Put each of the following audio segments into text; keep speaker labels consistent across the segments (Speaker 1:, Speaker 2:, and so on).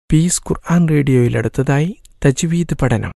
Speaker 1: piece ഖുർആൻ റേഡിയോയിൽ അടുത്തതായി തജ്വീദ് പഠനം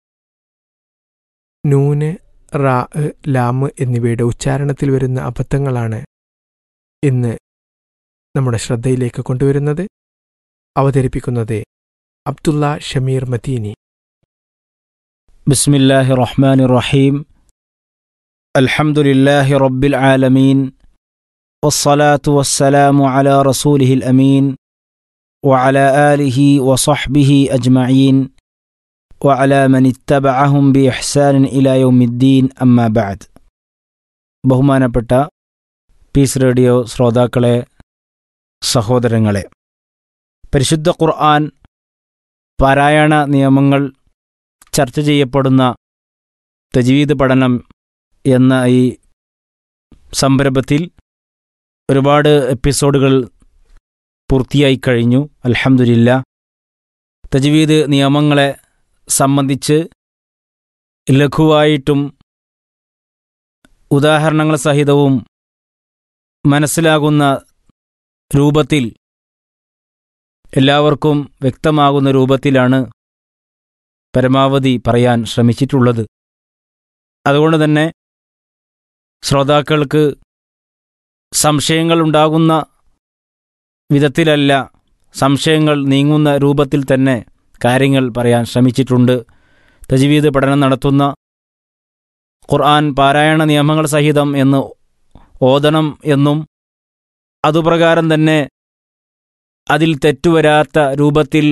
Speaker 1: നൂന് റാ ലാമ് എന്നിവയുടെ ഉച്ചാരണത്തിൽ വരുന്ന അബദ്ധങ്ങളാണ് ഇന്ന് നമ്മുടെ ശ്രദ്ധയിലേക്ക് കൊണ്ടുവരുന്നത് അവതരിപ്പിക്കുന്നത് അബ്ദുള്ള ഷമീർ മദീനി
Speaker 2: بسم الله الرحمن الرحيم الحمد لله رب العالمين والصلاة والسلام على رسوله الأمين وعلى آله وصحبه أجمعين وعلى من اتبعهم بإحسان إلى يوم الدين أما بعد ബഹുമാനപ്പെട്ട പീസ് റേഡിയോ ശ്രോതാക്കളെ സഹോദരങ്ങളെ പരിശുദ്ധ ഖുർആൻ പാരായണ നിയമങ്ങൾ ചർച്ച ചെയ്യപ്പെടുന്ന തജീദ് പഠനം എന്ന ഈ സംരംഭത്തിൽ ഒരുപാട് എപ്പിസോഡുകൾ പൂർത്തിയായി കഴിഞ്ഞു അൽഹംദുലില്ല തജ്വീദ് നിയമങ്ങളെ സംബന്ധിച്ച് ലഘുവായിട്ടും ഉദാഹരണങ്ങൾ സഹിതവും മനസ്സിലാകുന്ന രൂപത്തിൽ എല്ലാവർക്കും വ്യക്തമാകുന്ന രൂപത്തിലാണ് പരമാവധി പറയാൻ ശ്രമിച്ചിട്ടുള്ളത് അതുകൊണ്ട് തന്നെ ശ്രോതാക്കൾക്ക് സംശയങ്ങൾ ഉണ്ടാകുന്ന വിധത്തിലല്ല സംശയങ്ങൾ നീങ്ങുന്ന രൂപത്തിൽ തന്നെ കാര്യങ്ങൾ പറയാൻ ശ്രമിച്ചിട്ടുണ്ട് തജ്വീദ് പഠനം നടത്തുന്ന ഖുർആൻ പാരായണ നിയമങ്ങൾ സഹിതം എന്ന് ഓതണം എന്നും അതുപ്രകാരം തന്നെ അതിൽ തെറ്റുവരാത്ത രൂപത്തിൽ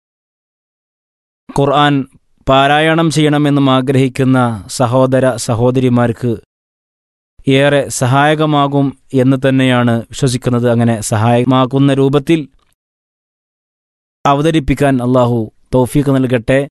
Speaker 2: ഖുർആൻ പാരായണം ചെയ്യണമെന്നും ആഗ്രഹിക്കുന്ന സഹോദര സഹോദരിമാർക്ക് ഏറെ സഹായകമാകും എന്ന് തന്നെയാണ് വിശ്വസിക്കുന്നത് അങ്ങനെ സഹായമാകുന്ന രൂപത്തിൽ അവതരിപ്പിക്കാൻ അള്ളാഹു തൗഫീഖ് നൽകട്ടെ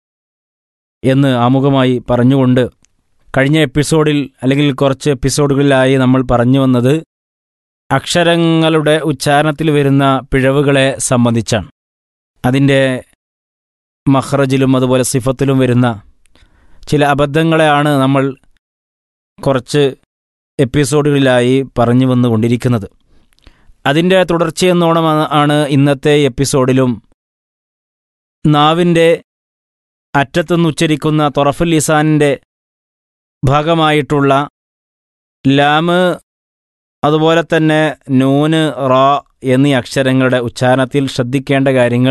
Speaker 2: എന്ന് ആമുഖമായി പറഞ്ഞുകൊണ്ട് കഴിഞ്ഞ എപ്പിസോഡിൽ അല്ലെങ്കിൽ കുറച്ച് എപ്പിസോഡുകളിലായി നമ്മൾ പറഞ്ഞു വന്നത് അക്ഷരങ്ങളുടെ ഉച്ചാരണത്തിൽ വരുന്ന പിഴവുകളെ സംബന്ധിച്ചാണ് അതിൻ്റെ മഹ്റജിലും അതുപോലെ സിഫത്തിലും വരുന്ന ചില അബദ്ധങ്ങളെയാണ് നമ്മൾ കുറച്ച് എപ്പിസോഡുകളിലായി പറഞ്ഞു വന്നുകൊണ്ടിരിക്കുന്നത് അതിൻ്റെ തുടർച്ചയെന്നോണം ആണ് ഇന്നത്തെ എപ്പിസോഡിലും നാവിൻ്റെ അറ്റത്തുനിന്ന് ഉച്ചരിക്കുന്ന തൊറഫുൽ ലിസാനിൻ്റെ ഭാഗമായിട്ടുള്ള ലാമ് അതുപോലെ തന്നെ നൂന് റാ എന്നീ അക്ഷരങ്ങളുടെ ഉച്ചാരണത്തിൽ ശ്രദ്ധിക്കേണ്ട കാര്യങ്ങൾ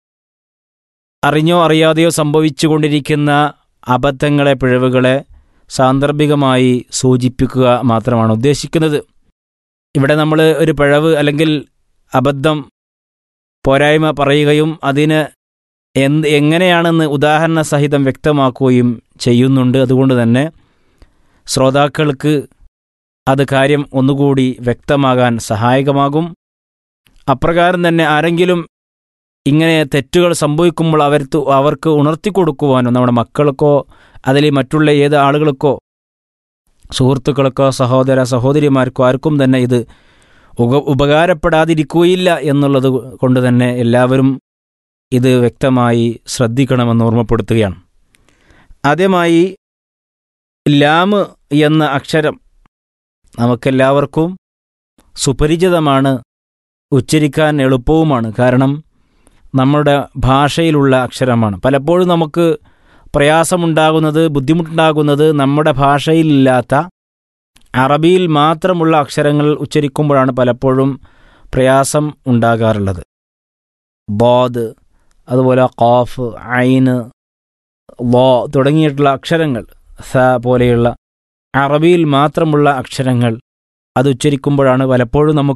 Speaker 2: അറിഞ്ഞോ അറിയാതെയോ സംഭവിച്ചുകൊണ്ടിരിക്കുന്ന അബദ്ധങ്ങളെ പിഴവുകളെ സാന്ദർഭികമായി സൂചിപ്പിക്കുക മാത്രമാണ് ഉദ്ദേശിക്കുന്നത് ഇവിടെ നമ്മൾ ഒരു പിഴവ് അല്ലെങ്കിൽ അബദ്ധം പോരായ്മ പറയുകയും അതിന് എന്ത് എങ്ങനെയാണെന്ന് ഉദാഹരണ സഹിതം വ്യക്തമാക്കുകയും ചെയ്യുന്നുണ്ട് അതുകൊണ്ട് തന്നെ ശ്രോതാക്കൾക്ക് അത് കാര്യം ഒന്നുകൂടി വ്യക്തമാകാൻ സഹായകമാകും അപ്രകാരം തന്നെ ആരെങ്കിലും ഇങ്ങനെ തെറ്റുകൾ സംഭവിക്കുമ്പോൾ അവർക്ക് അവർക്ക് ഉണർത്തിക്കൊടുക്കുവാനോ നമ്മുടെ മക്കൾക്കോ അതിൽ മറ്റുള്ള ഏത് ആളുകൾക്കോ സുഹൃത്തുക്കൾക്കോ സഹോദര സഹോദരിമാർക്കോ ആർക്കും തന്നെ ഇത് ഉപ ഉപകാരപ്പെടാതിരിക്കുകയില്ല എന്നുള്ളത് കൊണ്ട് തന്നെ എല്ലാവരും ഇത് വ്യക്തമായി ശ്രദ്ധിക്കണമെന്ന് ഓർമ്മപ്പെടുത്തുകയാണ് ആദ്യമായി ലാമ് എന്ന അക്ഷരം നമുക്കെല്ലാവർക്കും സുപരിചിതമാണ് ഉച്ചരിക്കാൻ എളുപ്പവുമാണ് കാരണം നമ്മുടെ ഭാഷയിലുള്ള അക്ഷരമാണ് പലപ്പോഴും നമുക്ക് പ്രയാസമുണ്ടാകുന്നത് ബുദ്ധിമുട്ടുണ്ടാകുന്നത് നമ്മുടെ ഭാഷയിലില്ലാത്ത അറബിയിൽ മാത്രമുള്ള അക്ഷരങ്ങൾ ഉച്ചരിക്കുമ്പോഴാണ് പലപ്പോഴും പ്രയാസം ഉണ്ടാകാറുള്ളത് ബോദ് അതുപോലെ ഖാഫ് ഐന് ലോ തുടങ്ങിയിട്ടുള്ള അക്ഷരങ്ങൾ സ പോലെയുള്ള അറബിയിൽ മാത്രമുള്ള അക്ഷരങ്ങൾ അത് ഉച്ചരിക്കുമ്പോഴാണ് പലപ്പോഴും നമുക്ക്